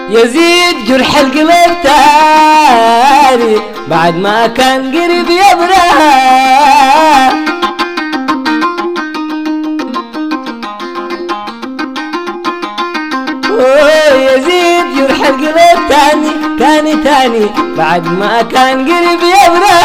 يزيد جرح القلب تاني بعد ما كان قريب يبرى يزيد جرح القلب تاني تاني تاني بعد ما كان قريب يبرى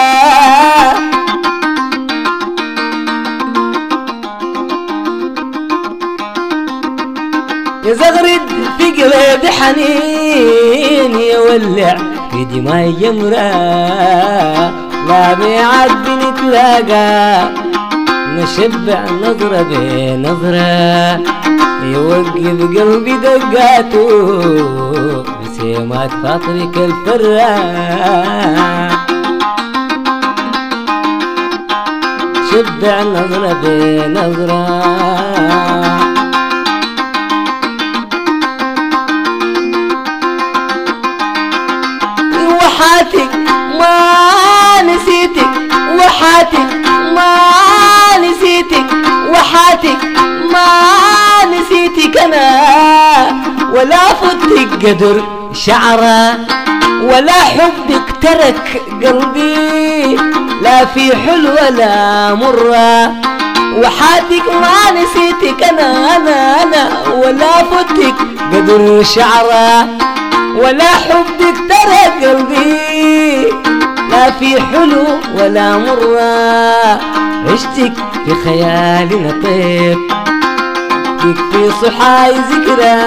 يزغرد في قلبي حنين يولع في دماء جمرة لا بيعد بنتلاقى نشبع نظرة بنظرة يوقف قلبي دقاته بسيمات فاطرك الفرة شبع نظرة بنظرة وحاتك ما نسيتك وحاتك ما نسيتك وحاتك ما نسيتك انا ولا فتك قدر شعره ولا حبك ترك قلبي لا في حلو ولا مرة وحاتك ما نسيتك انا انا انا ولا فتك قدر شعره ولا حبك ترى قلبي لا في حلو ولا مرة عشتك في خيالي نطير يكفي صحاي ذكرى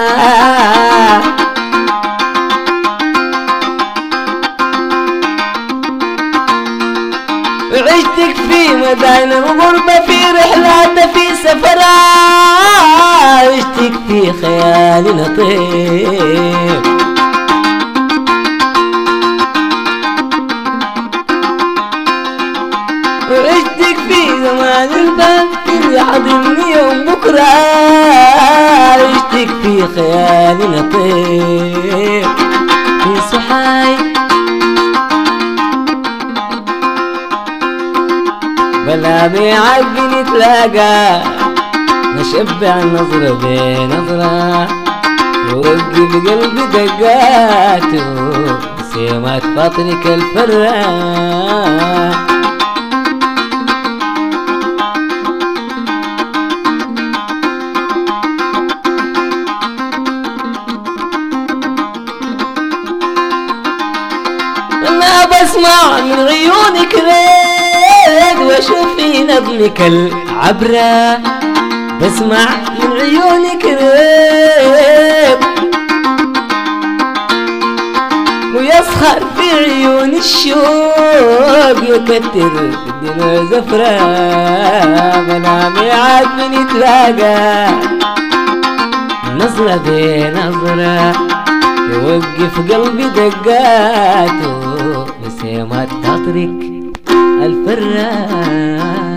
عشتك في مدائن الغربة في رحلات في سفرة عشتك في خيالي نطير وعشتك في زمان الباب يحضني يوم بكرة عشتك في خيالي نطير في صحاي بلا بيعد نتلاقى نشبع نظرة بنظرة يوقف قلبي دقاته سيمات فاطرك الفرة أنا بسمع من عيونك ريد واشوف في نظمك العبرة بسمع من عيونك ريد ويسخر في عيون الشوق يكتر الدنيا زفرة منامي عاد من يتلاقى نظرة بنظرة يوقف قلبي دقاته بسيمات تطرق الفرة